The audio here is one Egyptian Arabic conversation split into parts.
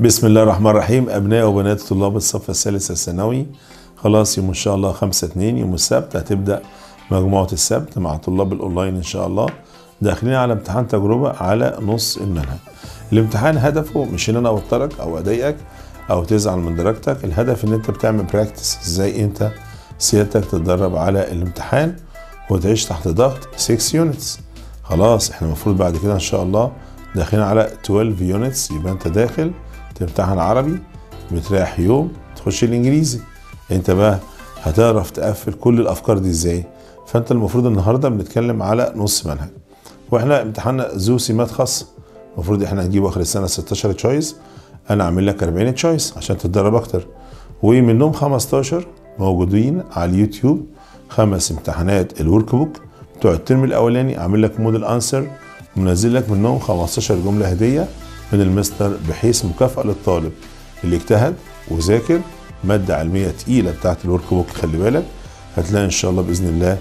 بسم الله الرحمن الرحيم ابناء وبنات طلاب الصف الثالث الثانوي خلاص يوم ان شاء الله 5 2 يوم السبت هتبدا مجموعه السبت مع طلاب الاونلاين ان شاء الله داخلين على امتحان تجربه على نص المنهج الامتحان هدفه مش ان انا اوترك او اضايقك او تزعل من درجتك الهدف ان انت بتعمل براكتس ازاي انت سيادتك تتدرب على الامتحان وتعيش تحت ضغط 6 يونتس خلاص احنا المفروض بعد كده ان شاء الله داخلين على 12 يونتس يبقى انت داخل تمتحن عربي بتريح يوم تخش الانجليزي انت بقى هتعرف تقفل كل الافكار دي ازاي فانت المفروض النهارده بنتكلم على نص منهج واحنا امتحاننا ذو سمات خاصه المفروض احنا هنجيب اخر السنه 16 تشويس انا اعمل لك 40 تشويس عشان تتدرب اكتر ومنهم 15 موجودين على اليوتيوب خمس امتحانات الورك بوك بتوع الترم الاولاني عامل لك موديل انسر ومنزل لك منهم 15 جمله هديه من المستر بحيث مكافاه للطالب اللي اجتهد وذاكر ماده علميه تقيله بتاعت الورك بوك خلي بالك هتلاقي ان شاء الله باذن الله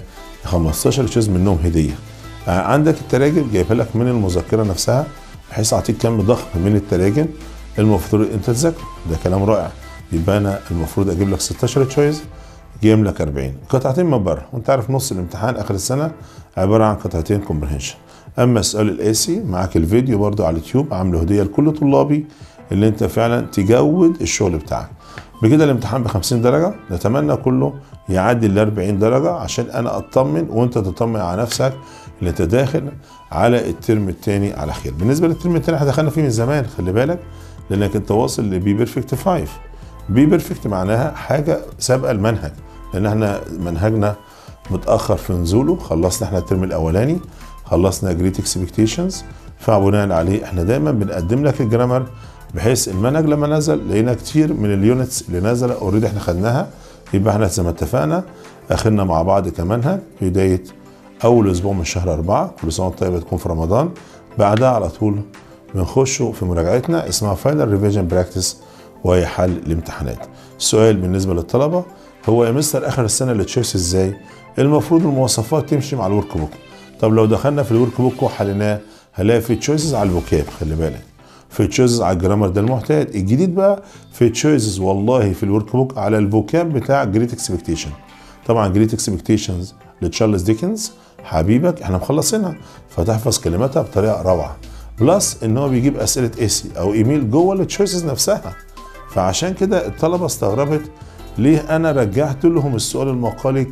15 تشوز منهم هديه عندك التراجم جايبها لك من المذكره نفسها بحيث اعطيك كم ضخم من التراجم المفروض انت تذاكره ده كلام رائع يبقى انا المفروض اجيب لك 16 تشويز جايب لك 40 قطعتين من بره وانت عارف نص الامتحان اخر السنه عباره عن قطعتين كومبريهنشن اما السؤال القاسي معاك الفيديو برضو على اليوتيوب عامله هديه لكل طلابي اللي انت فعلا تجود الشغل بتاعك بكده الامتحان ب 50 درجه نتمنى كله يعدي ال 40 درجه عشان انا اطمن وانت تطمن على نفسك اللي انت داخل على الترم الثاني على خير بالنسبه للترم الثاني احنا دخلنا فيه من زمان خلي بالك لانك انت واصل لبي بيرفكت 5 بي بيرفكت معناها حاجه سابقه المنهج لان احنا منهجنا متاخر في نزوله خلصنا احنا الترم الاولاني خلصنا جريت اكسبكتيشنز فبناء عليه احنا دايما بنقدم لك الجرامر بحيث المنهج لما نزل لقينا كتير من اليونتس اللي نزل اوريدي احنا خدناها يبقى احنا زي ما اتفقنا اخرنا مع بعض كمنهج في بدايه اول اسبوع من شهر أربعة كل سنه وانت طيب تكون في رمضان بعدها على طول بنخش في مراجعتنا اسمها فاينل ريفيجن براكتس وهي حل الامتحانات السؤال بالنسبه للطلبه هو يا مستر اخر السنه اللي تشويس ازاي المفروض المواصفات تمشي مع الورك بوك طب لو دخلنا في الورك بوك وحليناه هنلاقي في تشويسز على الفوكاب خلي بالك في تشويسز على الجرامر ده المعتاد الجديد بقى في تشويسز والله في الورك بوك على الفوكاب بتاع جريت اكسبكتيشن طبعا جريت اكسبكتيشنز لتشارلز ديكنز حبيبك احنا مخلصينها فتحفظ كلماتها بطريقه روعه بلس ان هو بيجيب اسئله ايسي او ايميل جوه التشويسز نفسها فعشان كده الطلبه استغربت ليه انا رجعت لهم السؤال المقالي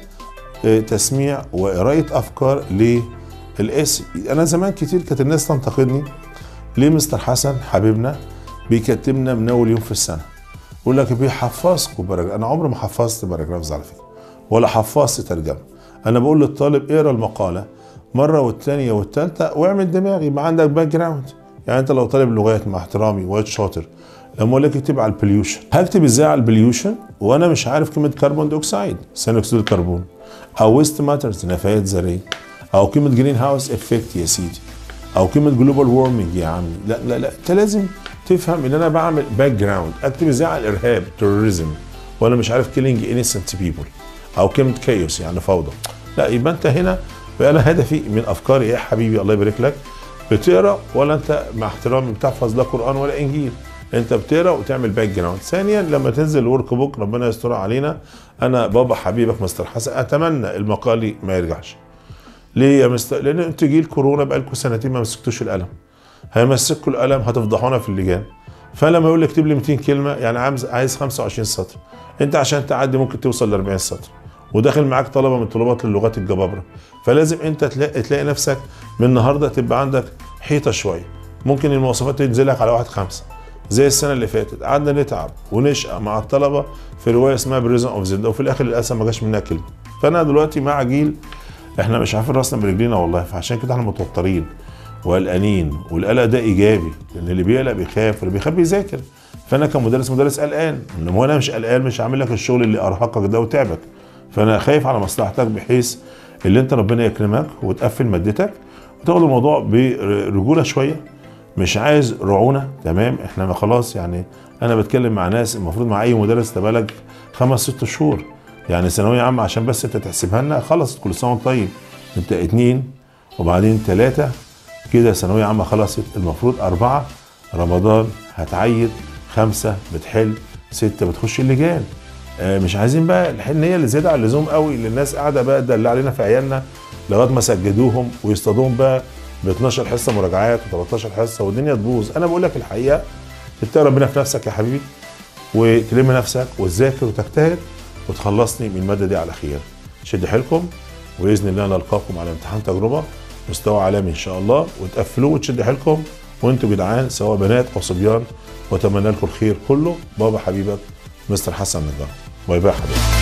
كتسميع وقرايه افكار للاسي انا زمان كتير كانت الناس تنتقدني ليه مستر حسن حبيبنا بيكتبنا من اول يوم في السنه يقول لك بيحفظكم باراجراف انا عمري ما حفظت باراجرافز على فكره ولا حفظت ترجمه انا بقول للطالب اقرا المقاله مره والثانيه والثالثه واعمل دماغ يبقى عندك باك جراوند يعني انت لو طالب لغات مع احترامي واد شاطر لما اقول لك اكتب على البليوشن هكتب ازاي على البليوشن وانا مش عارف كلمه كربون دioxide ثاني اكسيد الكربون او ويست ماترز نفايات ذريه او كلمه جرين هاوس افكت يا سيدي او كلمه جلوبال وورمنج يا عمي لا لا لا انت لازم تفهم ان انا بعمل باك جراوند اكتب ازاي على الارهاب تيروريزم وانا مش عارف كيلينج انيسنت بيبول او كلمه كايوس يعني فوضى لا يبقى انت هنا انا هدفي من افكاري يا حبيبي الله يبارك لك بتقرا ولا انت مع احترامي بتحفظ لا قران ولا انجيل انت بتقرا وتعمل باك جراوند ثانيا لما تنزل الورك بوك ربنا يستر علينا انا بابا حبيبك مستر حسن اتمنى المقالي ما يرجعش ليه يا مستر لان انتوا جيل كورونا بقالكم سنتين ما مسكتوش القلم هيمسكوا القلم هتفضحونا في اللجان فلما يقول لك اكتب لي 200 كلمه يعني عايز عايز 25 سطر انت عشان تعدي ممكن توصل ل 40 سطر وداخل معاك طلبه من طلبات اللغات الجبابره فلازم انت تلاقي تلاقي نفسك من النهارده تبقى عندك حيطه شويه ممكن المواصفات تنزل لك على واحد خمسه زي السنه اللي فاتت قعدنا نتعب ونشقى مع الطلبه في روايه اسمها بريزن اوف زلدا وفي الاخر للاسف ما جاش منها كلمه فانا دلوقتي مع جيل احنا مش عارفين راسنا برجلينا والله فعشان كده احنا متوترين وقلقانين والقلق ده ايجابي لان اللي بيقلق بيخاف واللي بيخاف بيذاكر فانا كمدرس مدرس قلقان انما انا مش قلقان مش عامل لك الشغل اللي ارهقك ده وتعبك فانا خايف على مصلحتك بحيث اللي انت ربنا يكرمك وتقفل مادتك وتاخد الموضوع برجوله شويه مش عايز رعونه تمام احنا ما خلاص يعني انا بتكلم مع ناس المفروض مع اي مدرس تبقى خمس ست شهور يعني ثانويه عامه عشان بس انت تحسبها لنا خلصت كل سنه وانت طيب انت اتنين وبعدين ثلاثه كده ثانويه عامه خلصت المفروض اربعه رمضان هتعيد خمسه بتحل سته بتخش اللجان آه، مش عايزين بقى الحنيه اللي زياده عن اللزوم قوي اللي الناس قاعده بقى تدلع علينا في عيالنا لغايه ما سجدوهم ويصطادوهم بقى ب 12 حصه مراجعات و13 حصه والدنيا تبوظ انا بقول لك الحقيقه اتقي ربنا في نفسك يا حبيبي وتلم نفسك وتذاكر وتجتهد وتخلصني من الماده دي على خير شد حيلكم وباذن الله نلقاكم على امتحان تجربه مستوى عالمي ان شاء الله وتقفلوه وتشد حيلكم وانتوا جدعان سواء بنات او صبيان واتمنى لكم الخير كله بابا حبيبك مستر حسن نجار باي باي حبيبي